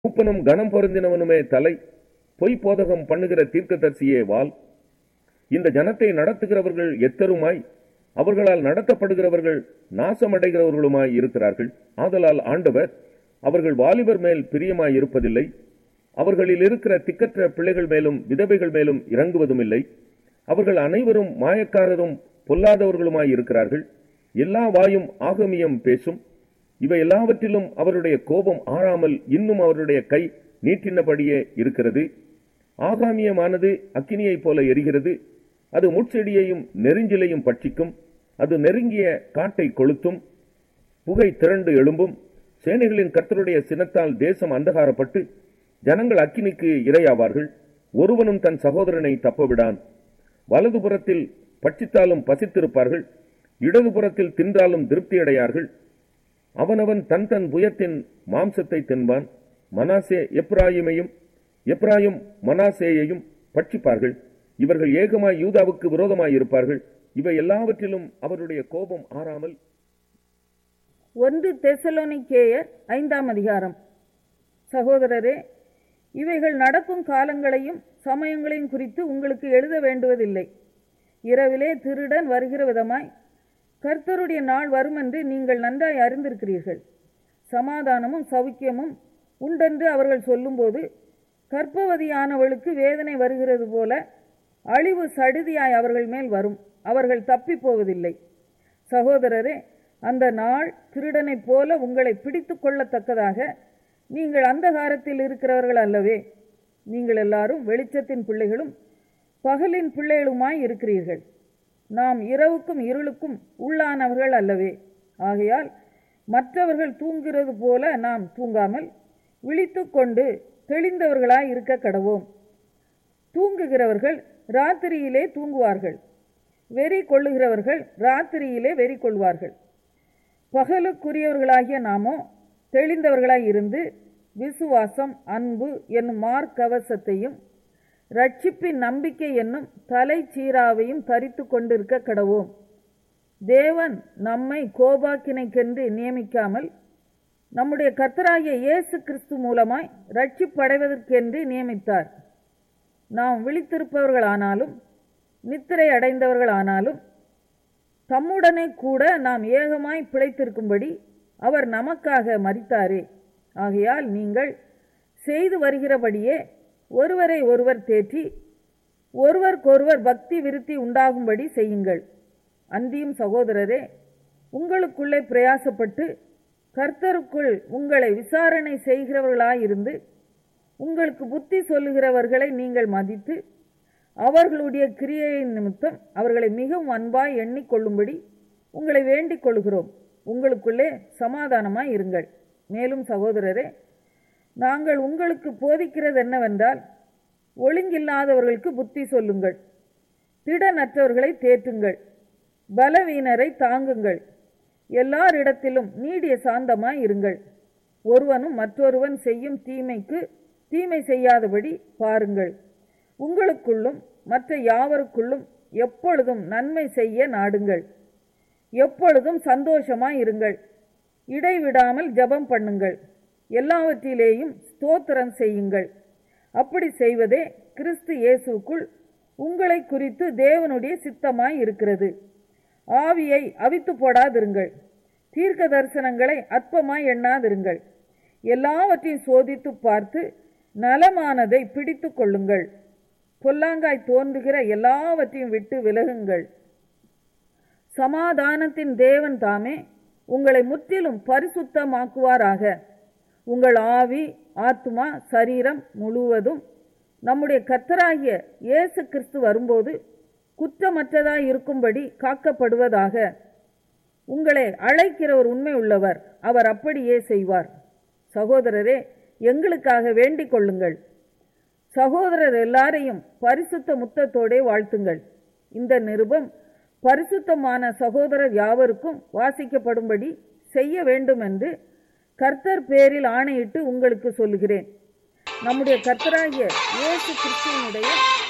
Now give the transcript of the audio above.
மூப்பனும் கனம் பொருந்தினவனுமே தலை பொய் போதகம் பண்ணுகிற தீர்க்கதரிசியே வால் இந்த ஜனத்தை நடத்துகிறவர்கள் எத்தருமாய் அவர்களால் நடத்தப்படுகிறவர்கள் நாசமடைகிறவர்களுமாய் இருக்கிறார்கள் ஆதலால் ஆண்டவர் அவர்கள் வாலிபர் மேல் பிரியமாய் இருப்பதில்லை அவர்களில் இருக்கிற திக்கற்ற பிள்ளைகள் மேலும் விதவைகள் மேலும் இறங்குவதும் இல்லை அவர்கள் அனைவரும் மாயக்காரரும் பொல்லாதவர்களுமாய் இருக்கிறார்கள் எல்லா வாயும் ஆகமியம் பேசும் இவை எல்லாவற்றிலும் அவருடைய கோபம் ஆறாமல் இன்னும் அவருடைய கை நீட்டினபடியே இருக்கிறது ஆகாமியமானது அக்கினியைப் போல எரிகிறது அது முட்செடியையும் நெருஞ்சிலையும் பட்சிக்கும் அது நெருங்கிய காட்டை கொளுத்தும் புகை திரண்டு எழும்பும் சேனைகளின் கர்த்தருடைய சினத்தால் தேசம் அந்தகாரப்பட்டு ஜனங்கள் அக்கினிக்கு இரையாவார்கள் ஒருவனும் தன் சகோதரனை தப்பவிடான் வலதுபுறத்தில் பட்சித்தாலும் பசித்திருப்பார்கள் இடதுபுறத்தில் தின்றாலும் திருப்தியடையார்கள் அவனவன் தன் தன் புயத்தின் மாம்சத்தை தின்பான் மனாசே எப்ராயிமையும் எப்ராயும் மனாசேயையும் பட்சிப்பார்கள் இவர்கள் ஏகமாய் யூதாவுக்கு விரோதமாய் இருப்பார்கள் இவை எல்லாவற்றிலும் அவருடைய கோபம் ஆறாமல் ஒன்று தெசலோனிக்கேயர் ஐந்தாம் அதிகாரம் சகோதரரே இவைகள் நடக்கும் காலங்களையும் சமயங்களையும் குறித்து உங்களுக்கு எழுத வேண்டுவதில்லை இரவிலே திருடன் வருகிற விதமாய் கர்த்தருடைய நாள் வரும் என்று நீங்கள் நன்றாய் அறிந்திருக்கிறீர்கள் சமாதானமும் சௌக்கியமும் உண்டென்று அவர்கள் சொல்லும்போது கர்ப்பவதியானவளுக்கு வேதனை வருகிறது போல அழிவு சடுதியாய் அவர்கள் மேல் வரும் அவர்கள் தப்பி போவதில்லை சகோதரரே அந்த நாள் திருடனைப் போல உங்களை பிடித்து கொள்ளத்தக்கதாக நீங்கள் அந்தகாரத்தில் இருக்கிறவர்கள் அல்லவே நீங்கள் எல்லாரும் வெளிச்சத்தின் பிள்ளைகளும் பகலின் பிள்ளைகளுமாய் இருக்கிறீர்கள் நாம் இரவுக்கும் இருளுக்கும் உள்ளானவர்கள் அல்லவே ஆகையால் மற்றவர்கள் தூங்குகிறது போல நாம் தூங்காமல் விழித்து கொண்டு தெளிந்தவர்களாய் இருக்க கடவோம் தூங்குகிறவர்கள் ராத்திரியிலே தூங்குவார்கள் வெறி கொள்ளுகிறவர்கள் ராத்திரியிலே வெறி கொள்வார்கள் பகலுக்குரியவர்களாகிய நாமோ தெளிந்தவர்களாய் இருந்து விசுவாசம் அன்பு என்னும் மார்க்கவசத்தையும் ரட்சிப்பின் நம்பிக்கை என்னும் தலை சீராவையும் தரித்து கொண்டிருக்க கடவோம் தேவன் நம்மை கோபாக்கினைக்கென்று நியமிக்காமல் நம்முடைய கர்த்தராகிய இயேசு கிறிஸ்து மூலமாய் ரட்சிப்படைவதற்கென்று நியமித்தார் நாம் விழித்திருப்பவர்களானாலும் நித்திரை அடைந்தவர்களானாலும் தம்முடனே கூட நாம் ஏகமாய் பிழைத்திருக்கும்படி அவர் நமக்காக மரித்தாரே ஆகையால் நீங்கள் செய்து வருகிறபடியே ஒருவரை ஒருவர் தேற்றி ஒருவருக்கொருவர் பக்தி விருத்தி உண்டாகும்படி செய்யுங்கள் அந்தியும் சகோதரரே உங்களுக்குள்ளே பிரயாசப்பட்டு கர்த்தருக்குள் உங்களை விசாரணை செய்கிறவர்களாயிருந்து உங்களுக்கு புத்தி சொல்லுகிறவர்களை நீங்கள் மதித்து அவர்களுடைய கிரியையின் நிமித்தம் அவர்களை மிகவும் அன்பாய் எண்ணிக்கொள்ளும்படி உங்களை வேண்டிக் கொள்கிறோம் உங்களுக்குள்ளே சமாதானமாய் இருங்கள் மேலும் சகோதரரே நாங்கள் உங்களுக்கு போதிக்கிறது என்னவென்றால் ஒழுங்கில்லாதவர்களுக்கு புத்தி சொல்லுங்கள் திடனற்றவர்களை தேற்றுங்கள் பலவீனரை தாங்குங்கள் எல்லாரிடத்திலும் நீடிய சாந்தமாய் இருங்கள் ஒருவனும் மற்றொருவன் செய்யும் தீமைக்கு தீமை செய்யாதபடி பாருங்கள் உங்களுக்குள்ளும் மற்ற யாவருக்குள்ளும் எப்பொழுதும் நன்மை செய்ய நாடுங்கள் எப்பொழுதும் சந்தோஷமாய் இருங்கள் இடைவிடாமல் ஜெபம் பண்ணுங்கள் எல்லாவற்றிலேயும் ஸ்தோத்திரம் செய்யுங்கள் அப்படி செய்வதே கிறிஸ்து இயேசுக்குள் உங்களை குறித்து தேவனுடைய சித்தமாய் இருக்கிறது ஆவியை அவித்து போடாதிருங்கள் தீர்க்க தரிசனங்களை அற்பமாய் எண்ணாதிருங்கள் எல்லாவற்றையும் சோதித்து பார்த்து நலமானதை பிடித்து கொள்ளுங்கள் பொல்லாங்காய் தோன்றுகிற எல்லாவற்றையும் விட்டு விலகுங்கள் சமாதானத்தின் தேவன் தாமே உங்களை முற்றிலும் பரிசுத்தமாக்குவாராக உங்கள் ஆவி ஆத்மா சரீரம் முழுவதும் நம்முடைய கர்த்தராகிய இயேசு கிறிஸ்து வரும்போது குற்றமற்றதாய் இருக்கும்படி காக்கப்படுவதாக உங்களை அழைக்கிறவர் உண்மை உள்ளவர் அவர் அப்படியே செய்வார் சகோதரரே எங்களுக்காக வேண்டிக் கொள்ளுங்கள் சகோதரர் எல்லாரையும் பரிசுத்த முத்தத்தோடே வாழ்த்துங்கள் இந்த நிருபம் பரிசுத்தமான சகோதரர் யாவருக்கும் வாசிக்கப்படும்படி செய்ய வேண்டும் என்று கர்த்தர் பேரில் ஆணையிட்டு உங்களுக்கு சொல்லுகிறேன் நம்முடைய கர்த்தராகிய இயேசு கிறிஸ்துவனுடைய